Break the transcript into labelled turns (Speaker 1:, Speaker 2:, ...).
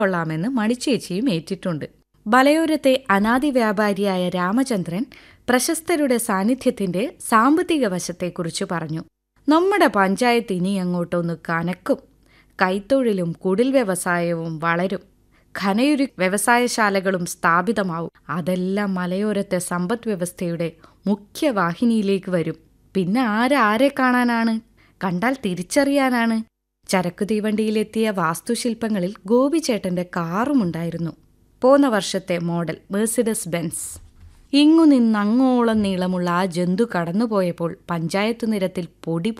Speaker 1: കൊള്ളാമെന്ന് മണിച്ചേച്ചിയും ഏറ്റിട്ടുണ്ട് മലയോരത്തെ അനാദി വ്യാപാരിയായ രാമചന്ദ്രൻ പ്രശസ്തരുടെ സാന്നിധ്യത്തിന്റെ സാമ്പത്തിക വശത്തെക്കുറിച്ച് പറഞ്ഞു നമ്മുടെ പഞ്ചായത്ത് ഇനി അങ്ങോട്ടൊന്ന് കനക്കും കൈത്തൊഴിലും കുടിൽ വ്യവസായവും വളരും ഖനയുരു വ്യവസായശാലകളും സ്ഥാപിതമാവും അതെല്ലാം മലയോരത്തെ സമ്പദ് വ്യവസ്ഥയുടെ മുഖ്യവാഹിനിയിലേക്ക് വരും പിന്നെ ആരാരെ കാണാനാണ് കണ്ടാൽ തിരിച്ചറിയാനാണ് ചരക്കു തീവണ്ടിയിലെത്തിയ വാസ്തുശില്പങ്ങളിൽ ഗോപിച്ചേട്ടന്റെ കാറുമുണ്ടായിരുന്നു പോന്ന വർഷത്തെ മോഡൽ മേഴ്സിഡസ് ബെൻസ് ഇങ്ങു നിന്നങ്ങോളം നീളമുള്ള ആ ജന്തു കടന്നുപോയപ്പോൾ പഞ്ചായത്തു നിരത്തിൽ പൊടി